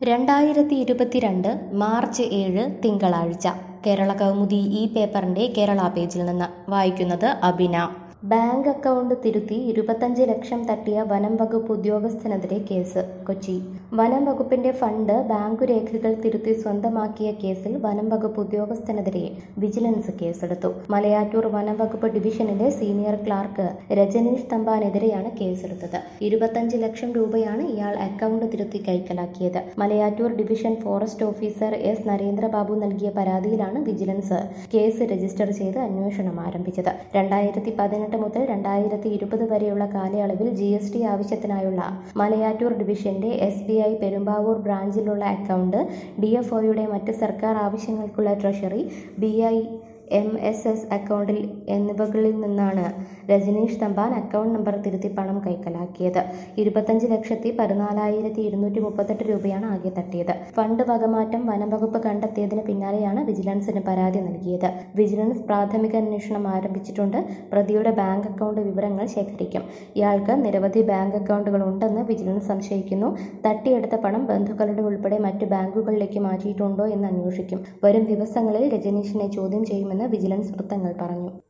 രണ്ടായിരത്തി ഇരുപത്തിരണ്ട് മാർച്ച് ഏഴ് തിങ്കളാഴ്ച കേരള കൗമുദി ഈ പേപ്പറിന്റെ കേരള പേജിൽ നിന്ന് വായിക്കുന്നത് അബിന ബാങ്ക് അക്കൗണ്ട് തിരുത്തി ഇരുപത്തഞ്ച് ലക്ഷം തട്ടിയ വനം വകുപ്പ് ഉദ്യോഗസ്ഥനെതിരെ കേസ് കൊച്ചി വനം വകുപ്പിന്റെ ഫണ്ട് ബാങ്കു രേഖകൾ തിരുത്തി സ്വന്തമാക്കിയ കേസിൽ വനം വകുപ്പ് ഉദ്യോഗസ്ഥനെതിരെ വിജിലൻസ് കേസെടുത്തു മലയാറ്റൂർ വനം വകുപ്പ് ഡിവിഷനിലെ സീനിയർ ക്ലാർക്ക് രജനീഷ് തമ്പാനെതിരെയാണ് കേസെടുത്തത് ഇരുപത്തഞ്ച് ലക്ഷം രൂപയാണ് ഇയാൾ അക്കൗണ്ട് തിരുത്തി കൈക്കലാക്കിയത് Malayattoor division forest officer S Narendrababu നൽകിയ പരാതിയിലാണ് വിജിലൻസ് കേസ് രജിസ്റ്റർ ചെയ്ത് അന്വേഷണം ആരംഭിച്ചത് രണ്ടായിരത്തി പതിനെട്ട് മുതൽ രണ്ടായിരത്തി ഇരുപത് വരെയുള്ള കാലയളവിൽ ജി എസ് ടി ആവശ്യത്തിനായുള്ള മലയാറ്റൂർ ഡിവിഷന്റെ എസ് ബി ഐ പെരുമ്പാവൂർ ബ്രാഞ്ചിലുള്ള അക്കൗണ്ട് ഡി എഫ് ഒയുടെ മറ്റ് സർക്കാർ ആവശ്യങ്ങൾക്കുള്ള treasury B I M S S അക്കൗണ്ടിൽ എന്നിവകളിൽ നിന്നാണ് രജനീഷ് തമ്പാൻ അക്കൗണ്ട് നമ്പർ തിരുത്തി പണം കൈക്കലാക്കിയത് ഇരുപത്തഞ്ച് ലക്ഷത്തി പതിനാലായിരത്തി ഇരുന്നൂറ്റി മുപ്പത്തെട്ട് രൂപയാണ് ആകെ തട്ടിയത് ഫണ്ട് വകമാറ്റം വനംവകുപ്പ് കണ്ടെത്തിയതിന് പിന്നാലെയാണ് വിജിലൻസിന് പരാതി നൽകിയത് വിജിലൻസ് പ്രാഥമിക അന്വേഷണം ആരംഭിച്ചിട്ടുണ്ട് പ്രതിയുടെ ബാങ്ക് അക്കൗണ്ട് വിവരങ്ങൾ ശേഖരിക്കും ഇയാൾക്ക് നിരവധി ബാങ്ക് അക്കൗണ്ടുകൾ ഉണ്ടെന്ന് വിജിലൻസ് സംശയിക്കുന്നു തട്ടിയെടുത്ത പണം ബന്ധുക്കളുടെ ഉൾപ്പെടെ മറ്റ് ബാങ്കുകളിലേക്ക് മാറ്റിയിട്ടുണ്ടോ എന്ന് അന്വേഷിക്കും വരും ദിവസങ്ങളിൽ രജനീഷിനെ ചോദ്യം ചെയ്യുമെന്ന് വിജിലൻസ് വൃത്തങ്ങൾ പറഞ്ഞു